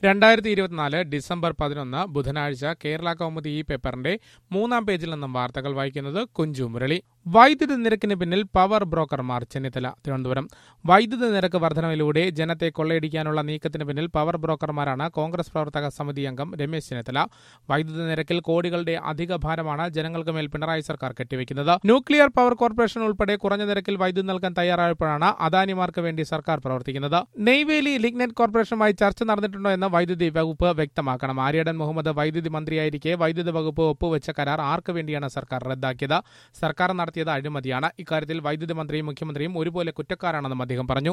രണ്ടായിരത്തി ഇരുപത്തിനാല് ഡിസംബർ പതിനൊന്ന് ബുധനാഴ്ച കേരള കൗമുദി ഈ പേപ്പറിന്റെ മൂന്നാം പേജിൽ നിന്നും വാർത്തകൾ വായിക്കുന്നത് കുഞ്ചു മുരളി വൈദ്യുതി നിരക്കിന് പിന്നിൽ പവർ ബ്രോക്കർമാർ ചെന്നിത്തല തിരുവനന്തപുരം വൈദ്യുതി നിരക്ക് വർധനവിലൂടെ ജനത്തെ കൊള്ളയടിക്കാനുള്ള നീക്കത്തിന് പിന്നിൽ പവർ ബ്രോക്കർമാരാണ് കോൺഗ്രസ് പ്രവർത്തക സമിതി അംഗം രമേശ് ചെന്നിത്തല വൈദ്യുതി നിരക്കിൽ കോടികളുടെ അധിക ഭാരമാണ് ജനങ്ങൾക്ക് മേൽ പിണറായി സർക്കാർ കെട്ടിവെക്കുന്നത് ന്യൂക്ലിയർ പവർ കോർപ്പറേഷൻ ഉൾപ്പെടെ കുറഞ്ഞ നിരക്കിൽ വൈദ്യുതി നൽകാൻ തയ്യാറായപ്പോഴാണ് അദാനിമാർക്ക് വേണ്ടി സർക്കാർ പ്രവർത്തിക്കുന്നത് നെയ്വേലി ലിഗ്നറ്റ് കോർപ്പറേഷനുമായി ചർച്ച നടന്നിട്ടുണ്ടോ എന്ന് വൈദ്യുതി വകുപ്പ് വ്യക്തമാക്കണം ആര്യടൻ മുഹമ്മദ് വൈദ്യുതി മന്ത്രിയായിരിക്കെ വൈദ്യുതി വകുപ്പ് ഒപ്പുവെച്ച കരാർ ആർക്ക് വേണ്ടിയാണ് സർക്കാർ റദ്ദാക്കിയത് സർക്കാർ നടത്തിയത് അഴിമതിയാണ് ഇക്കാര്യത്തിൽ വൈദ്യുതി മന്ത്രിയും മുഖ്യമന്ത്രിയും ഒരുപോലെ കുറ്റക്കാരാണെന്നും അദ്ദേഹം പറഞ്ഞു